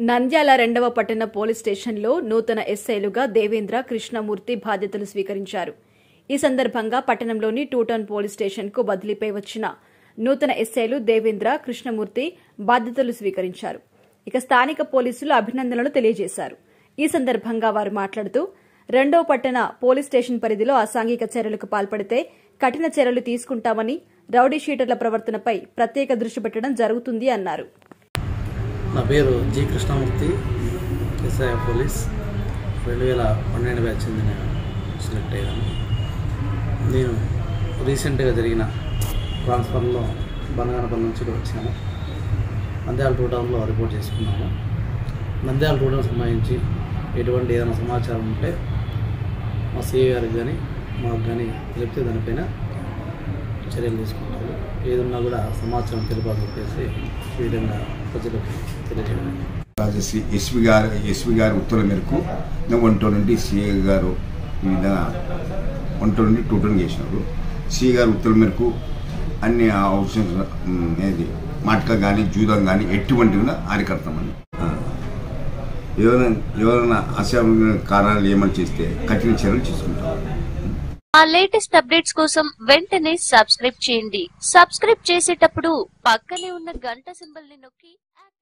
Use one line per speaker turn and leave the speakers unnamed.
నంద్యాల రెండవ పట్టణ పోలీస్ స్టేషన్లో నూతన ఎస్ఐలుగా దేవేంద్ర కృష్ణమూర్తి బాధ్యతలు స్వీకరించారు ఈ సందర్భంగా పట్టణంలోని టూటౌన్ పోలీస్ స్టేషన్కు బదిలీపై వచ్చిన నూతన ఎస్ఐలు దేవేంద్ర కృష్ణమూర్తి బాధ్యతలు స్వీకరించారు ఇక స్థానిక పోలీసులు అభినందనలు తెలియజేశారు ఈ సందర్భంగా వారు మాట్లాడుతూ రెండవ పట్టణ పోలీస్ స్టేషన్ పరిధిలో అసాంఘిక చర్యలకు పాల్పడితే కఠిన చర్యలు తీసుకుంటామని రౌడీ షీటర్ల ప్రవర్తనపై ప్రత్యేక దృష్టి పెట్టడం జరుగుతుంది అన్నారు
నా పేరు జి కృష్ణమూర్తి ఎస్ఐ పోలీస్ రెండు వేల పన్నెండు బ్యాచ్ చెందిన సెలెక్ట్ అయ్యాను నేను రీసెంట్గా జరిగిన ట్రాన్స్ఫర్లో బంగానపల్లి నుంచి వచ్చాను నంద్యాల టూ టౌన్లో రిపోర్ట్ చేసుకున్నాను నంద్యాల టూ టౌన్ సంబంధించి ఎటువంటి ఏదైనా సమాచారం ఉంటే మా సిఐ గారికి కానీ మాకు కానీ తెలిపితే దానిపైన చర్యలు తీసుకుంటారు ఏదన్నా కూడా సమాచారం తెలిపాలని చెప్పేసి ఈ విధంగా ప్రజలకు తెలియజేయడం
రాజశ్రీ ఎస్పీ గారు ఎస్పీ గారి ఉత్తర్వుల మేరకు వన్ టౌన్ నుండి సిఏ గారు ఈ విధంగా వన్ టౌన్ నుండి టూ టౌన్ చేసినారు సిఏ గారి ఉత్తర్వుల మేరకు అన్ని అవసరం ఏది మాటక కానీ జూదం కానీ ఎటువంటి అరికడతామని ఆ. ఎవరైనా ఎవరైనా అసాభ్య కారణాలు ఏమని చేస్తే కఠిన చర్యలు తీసుకుంటాం
మా లేటెస్ట్ అప్డేట్స్ కోసం వెంటనే సబ్స్క్రైబ్ చేయండి సబ్స్క్రైబ్ చేసేటప్పుడు పక్కనే ఉన్న గంట సింబల్ ని నొక్కి